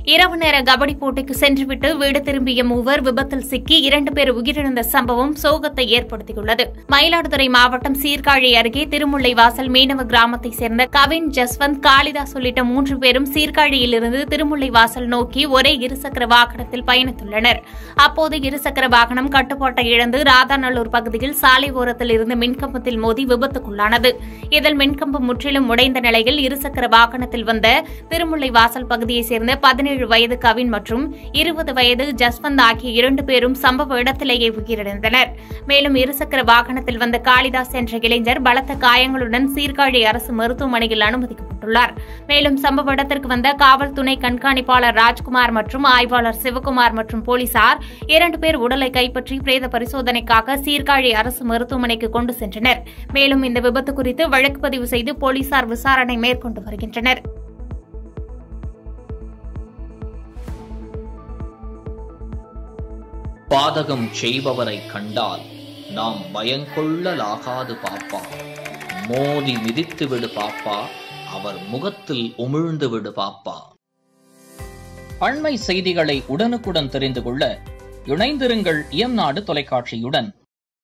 இரவு நேர கபடி போட்டிக்கு சென்றுவிட்டு வீடு திரும்பிய மூவர் விபத்தில் சிக்கி இரண்டு பேர் உயிரிழந்த சம்பவம் சோகத்தை ஏற்படுத்தியுள்ளது மயிலாடுதுறை மாவட்டம் சீர்காழி அருகே திருமுல்லை வாசல் மீனவ கிராமத்தைச் சேர்ந்த கவின் ஜஸ்வந்த் காளிதாஸ் உள்ளிட்ட மூன்று பேரும் சீர்காழியிலிருந்து திருமுல்லை வாசல் நோக்கி ஒரே இருசக்கர வாகனத்தில் பயணித்துள்ளனர் அப்போது இருசக்கர வாகனம் கட்டுப்பாட்டை இழந்து ராதாநல்லூர் பகுதியில் சாலை ஓரத்தில் இருந்த மின்கம்பத்தில் மோதி விபத்துக்குள்ளானது இதில் மின்கம்பம் முற்றிலும் உடைந்த நிலையில் இருசக்கர வாகனத்தில் வந்த திருமுல்லை வாசல் பகுதியைச் சேர்ந்த பதினேழு வயது கவின் மற்றும் இருபது வயது ஜஸ்வந்த் ஆகிய இரண்டு பேரும் சம்பவ இடத்திலேயே உயிரிழந்தனர் மேலும் இருசக்கர வாகனத்தில் வந்த காளிதாஸ் என்ற இளைஞர் பலத்த காயங்களுடன் சீர்காழி அரசு மருத்துவமனையில் அனுமதிக்கப்பட்டுள்ளார் மேலும் சம்பவ இடத்திற்கு வந்த காவல் துணை கண்காணிப்பாளர் ராஜ்குமார் மற்றும் ஆய்வாளர் சிவகுமார் மற்றும் போலீசார் இரண்டு பேர் உடலை கைப்பற்றி பிரேத பரிசோதனைக்காக சீர்காழி அரசு மருத்துவமனைக்கு கொண்டு சென்றனர் மேலும் இந்த விபத்து குறித்து வழக்கு பதிவு செய்து போலீசார் விசாரணை மேற்கொண்டு வருகின்றனர் பாதகம் செய்பவரை கண்டால் நாம் பயங்கொள்ளலாகாது பாப்பா மோதி மிதித்து விடு பாப்பா அவர் முகத்தில் உமிழ்ந்து விடு பாப்பா அண்மை செய்திகளை உடனுக்குடன் தெரிந்து கொள்ள இணைந்திருங்கள் இயம்நாடு தொலைக்காட்சியுடன்